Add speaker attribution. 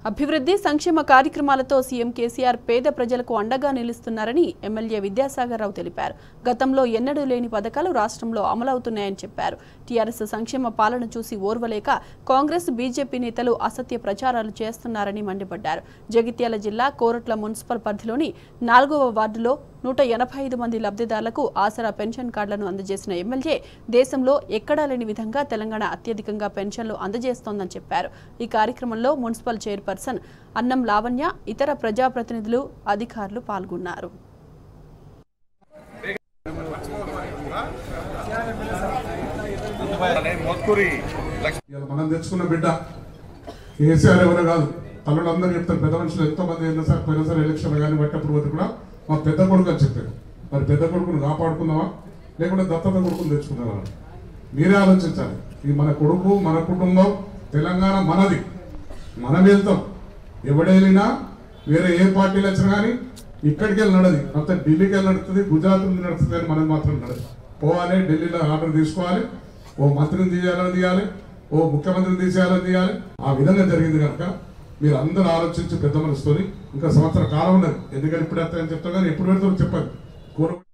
Speaker 1: అభివృద్ధి సంక్షేమ కార్యక్రమాలతో సీఎం కేసీఆర్ పేద ప్రజలకు అండగా నిలుస్తున్నారని ఎమ్మెల్యే విద్యాసాగర్ రావు తెలిపారు గతంలో ఎన్నడూ లేని పథకాలు రాష్ట్రంలో అమలవుతున్నాయని చెప్పారు టీఆర్ఎస్ సంక్షేమ పాలన చూసి ఓర్వలేక కాంగ్రెస్ బీజేపీ నేతలు అసత్య ప్రచారాలు చేస్తున్నారని మండిపడ్డారు జగిత్యాల జిల్లా కోరట్ల మున్సిపల్ పరిధిలోని నాలుగవ వార్డులో నూట ఎనభై ఐదు మంది లబ్ధిదారులకు ఆసరా పెన్షన్ కార్డులను అందజేసిన ఎమ్మెల్యే దేశంలో ఎక్కడా లేని విధంగా తెలంగాణ అత్యధికంగా పెన్షన్లు అందజేస్తోందని చెప్పారు ఈ కార్యక్రమంలో మున్సిపల్ చైర్పర్సన్ అన్నం లావణ్య ఇతర ప్రజాప్రతినిధులు అధికారులు పాల్గొన్నారు
Speaker 2: మొత్తురి
Speaker 3: ఇవాళ మనం తెచ్చుకున్న బిడ్డ కేసీఆర్ ఎవరు కాదు తల్లులందరూ చెప్తారు పెద్ద మనుషులు ఎంతో మంది ఏందో సార్ పోయినసారి ఎలక్షన్ కానీ పట్టప్పుడు పోతే కూడా మా పెద్ద కొడుకు అని చెప్పారు మరి పెద్ద కొడుకును కాపాడుకుందామా లేకుంటే దత్తత కొడుకును తెచ్చుకుందామా మీరే ఆలోచించాలి ఇది మన కొడుకు మన కుటుంబం తెలంగాణ మనది మనం వెళ్తాం ఎవడేళ్ళినా వేరే ఏ పార్టీలు వచ్చినా కానీ ఇక్కడికి వెళ్ళి నడది అంత ఢిల్లీకి వెళ్ళి నడుస్తుంది గుజరాత్ నుండి నడుస్తుంది కానీ మనం మాత్రం నడదు పోవాలి ఢిల్లీలో ఆర్డర్ తీసుకోవాలి ఓ మంత్రిని తీయాలని తీయాలి ఓ ముఖ్యమంత్రిని తీసేయాలని తీయాలి ఆ విధంగా జరిగింది కనుక మీరు అందరూ ఆలోచించి పెద్ద మనసుకొని ఇంకా సంవత్సర కాలం ఉన్నది ఎందుకంటే ఇప్పుడు వస్తాయని చెప్తాం కానీ ఎప్పుడు పెడతారో చెప్పండి కూర